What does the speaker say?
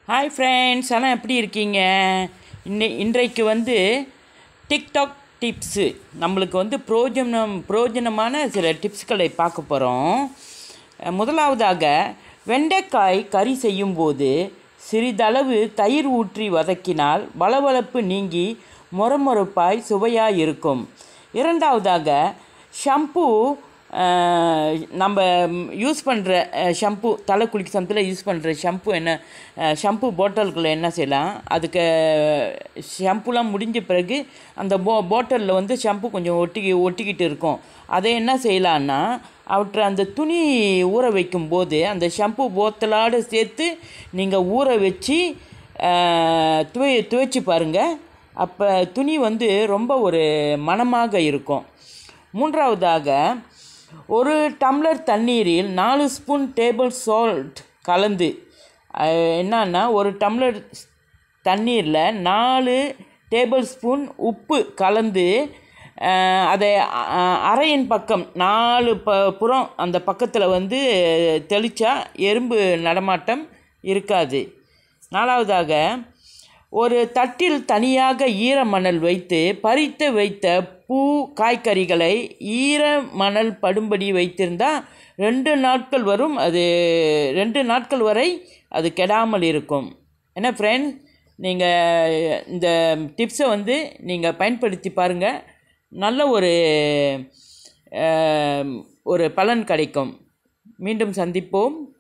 hi friends எல்லாம் எப்படி இருக்கீங்க இன்னை இன்றைக்கு வந்து டிக்டாக் டிப்ஸு நம்மளுக்கு வந்து பிரயோஜனம் பிரயோஜனமான சில டிப்ஸ்களை பார்க்க போகிறோம் முதலாவதாக வெண்டைக்காய் கறி செய்யும்போது சிறிதளவு தயிர் ஊற்றி வதக்கினால் வளவளப்பு நீங்கி மொரமொரப்பாய் சுவையாக இருக்கும் இரண்டாவதாக ஷாம்பு நம்ம யூஸ் பண்ணுற ஷாம்பு தலை குளிக்க சமயத்தில் யூஸ் பண்ணுற ஷாம்பு என்ன ஷாம்பு பாட்டில்குள்ளே என்ன செய்யலாம் அதுக்கு ஷாம்புலாம் முடிஞ்ச பிறகு அந்த போ பாட்டிலில் வந்து ஷாம்பு கொஞ்சம் ஒட்டி ஒட்டிக்கிட்டு இருக்கும் அதை என்ன செய்யலான்னா அவற்றை அந்த துணி ஊற வைக்கும்போது அந்த ஷாம்பு போத்தலோடு சேர்த்து நீங்கள் ஊற வச்சு துவை துவைச்சி பாருங்கள் அப்போ துணி வந்து ரொம்ப ஒரு மனமாக இருக்கும் மூன்றாவதாக ஒரு டம்ளர் தண்ணீரில் நாலு ஸ்பூன் டேபிள் சால்ட் கலந்து என்னன்னா ஒரு டம்ளர் தண்ணீரில் நாலு டேபிள் ஸ்பூன் உப்பு கலந்து அதை அறையின் பக்கம் நாலு ப புறம் அந்த பக்கத்தில் வந்து தெளித்தா எறும்பு நடமாட்டம் இருக்காது நாலாவதாக ஒரு தட்டில் தனியாக ஈர மணல் வைத்து பறித்து வைத்த பூ காய்கறிகளை ஈர மணல் படும்படி வைத்திருந்தால் ரெண்டு நாட்கள் வரும் அது ரெண்டு நாட்கள் வரை அது கெடாமல் இருக்கும் என்ன ஃப்ரெண்ட்ஸ் நீங்கள் இந்த டிப்ஸை வந்து நீங்கள் பயன்படுத்தி பாருங்கள் நல்ல ஒரு ஒரு பலன் கிடைக்கும் மீண்டும் சந்திப்போம்